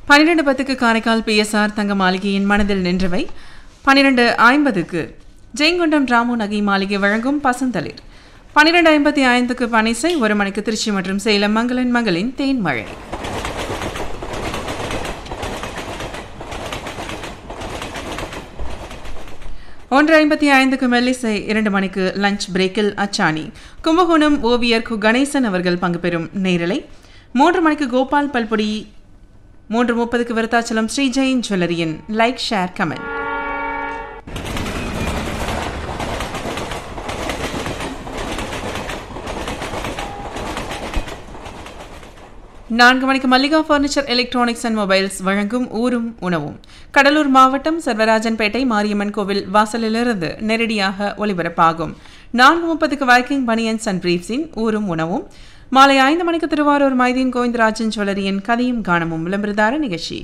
பன்னிரெண்டு பத்துக்கு காரைக்கால் பிஎஸ்ஆர் தங்க மாளிகையின் மனதில் நின்றவை பன்னிரெண்டு ஐம்பதுக்கு ஜெயங்கொண்டம் ராமு நகை மாளிகை வழங்கும் பசந்தளிர் பன்னிரெண்டு ஐம்பத்தி ஐந்துக்கு பனிசை ஒரு மணிக்கு திருச்சி மற்றும் சேலம் மங்களன் மங்களின் தேன்மழை ஒன்று ஐம்பத்தி ஐந்துக்கு மெல்லிசை இரண்டு மணிக்கு லஞ்ச் பிரேக்கில் அச்சாணி கும்பகோணம் ஓவியர் கு கணேசன் அவர்கள் பங்கு பெறும் நேரலை மூன்று மணிக்கு கோபால் பல்பொடி மூன்று முப்பதுக்கு விருத்தாச்சலம் ஸ்ரீ ஜெயின் ஜுவல்லரியின் லைக் ஷேர் கமெண்ட் நான்கு மணிக்கு Mallika furniture electronics and mobiles வழங்கும் ஊரும் உணவும் கடலூர் மாவட்டம் சர்வராஜன்பேட்டை மாரியம்மன் கோவில் வாசலிலிருந்து நேரடியாக ஒலிபரப்பாகும் நான்கு முப்பதுக்கு வைக்கிங் பனியன்ஸ் அண்ட் பிரீஃப்ஸின் ஊரும் உணவும் மாலை ஐந்து மணிக்கு திருவாரூர் மைதீன் கோவிந்தராஜன் ஜுவல்லரியின் கதையும் காணமும் விளம்பரதார நிகழ்ச்சி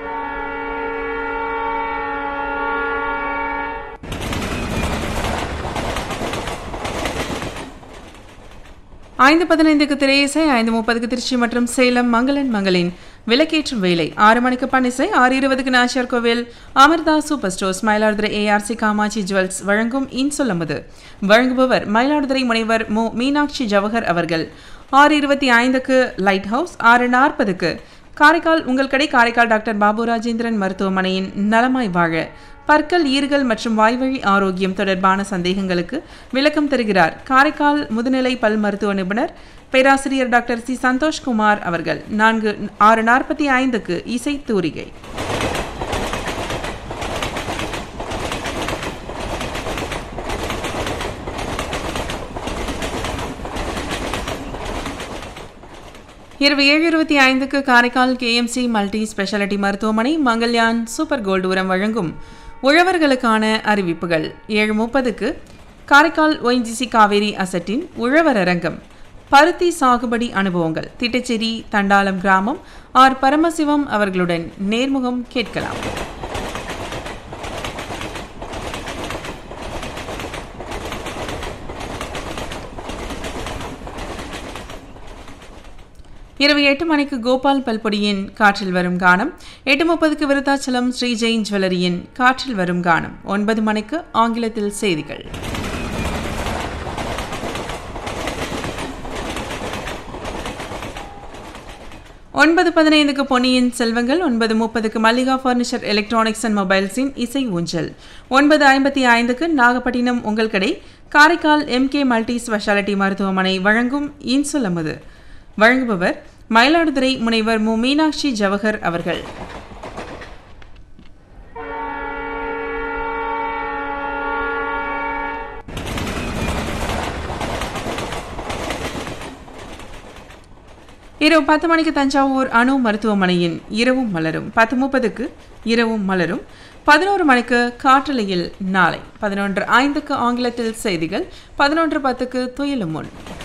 ஐந்து பதினைந்துக்கு திரையிசை ஐந்து முப்பதுக்கு திருச்சி மற்றும் சேலம் மங்களன் மங்களின் விளக்கேற்றும் வேலை ஆறு மணிக்கு பன்னிசை ஆறு இருபதுக்கு Nachiyar Kovil Amirtha super stores Mayiladuthurai ARC Kamatchi jewels வழங்கும் இன்சொல்லமுது வழங்குபவர் மயிலாடுதுறை முனைவர் மு மீனாட்சி ஜவஹர் அவர்கள் ஆறு இருபத்தி ஐந்துக்கு லைட் ஹவுஸ் ஆறு நாற்பதுக்கு காரைக்கால் உங்கள் கடை காரைக்கால் டாக்டர் பாபு ராஜேந்திரன் மருத்துவமனையின் நலமாய் வாழ பற்கள் ஈறுகள் மற்றும் வாய்வழி ஆரோக்கியம் தொடர்பான சந்தேகங்களுக்கு விளக்கம் தருகிறார் காரைக்கால் முதுநிலை பல் மருத்துவ நிபுணர் பேராசிரியர் டாக்டர் சி சந்தோஷ்குமார் அவர்கள் நான்கு ஆறு நாற்பத்தி ஐந்துக்கு இசை தூரிகை இரவு ஏழு இருபத்தி ஐந்துக்கு காரைக்கால் கேஎம்சி மல்டி ஸ்பெஷாலிட்டி மருத்துவமனை மங்கள்யான் சூப்பர் கோல்டு உரம் வழங்கும் உழவர்களுக்கான அறிவிப்புகள் ஏழு முப்பதுக்கு காரைக்கால் ஒய்ஜிசி காவேரி அசட்டின் உழவர் அரங்கம் பருத்தி சாகுபடி அனுபவங்கள் திட்டச்சேரி தண்டாலம் கிராமம் ஆர் பரமசிவம் அவர்களுடன் நேர்முகம் கேட்கலாம் இரவு எட்டு மணிக்கு கோபால் பல்பொடியின் காற்றில் வரும் கானம் எட்டு முப்பதுக்கு விருத்தாச்சலம் ஸ்ரீ ஜெயின் ஜுவல்லரியின் காற்றில் வரும் கானம் ஒன்பது மணிக்கு ஆங்கிலத்தில் செய்திகள் ஒன்பது பதினைந்துக்கு பொன்னியின் செல்வங்கள் ஒன்பது முப்பதுக்கு மல்லிகா ஃபர்னிச்சர் எலக்ட்ரானிக்ஸ் அண்ட் மொபைல்ஸின் இசை ஊஞ்சல் ஒன்பது ஐம்பத்தி ஐந்துக்கு நாகப்பட்டினம் உங்கள் கடை காரைக்கால் எம்கே மல்டி ஸ்பெஷாலிட்டி மருத்துவமனை வழங்கும் இன்சுலமுது வழங்குபவர் மயிலாடுதுறை முனைவர் மு மீனாட்சி ஜவஹர் அவர்கள் இரவு பத்து மணிக்கு தஞ்சாவூர் அணு மருத்துவமனையின் இரவும் மலரும் பத்து முப்பதுக்கு இரவும் மலரும் பதினோரு மணிக்கு காற்றலையில் நாளை பதினொன்று ஐந்துக்கு ஆங்கிலத்தில் செய்திகள் பதினொன்று பத்துக்கு துயிலும் முன்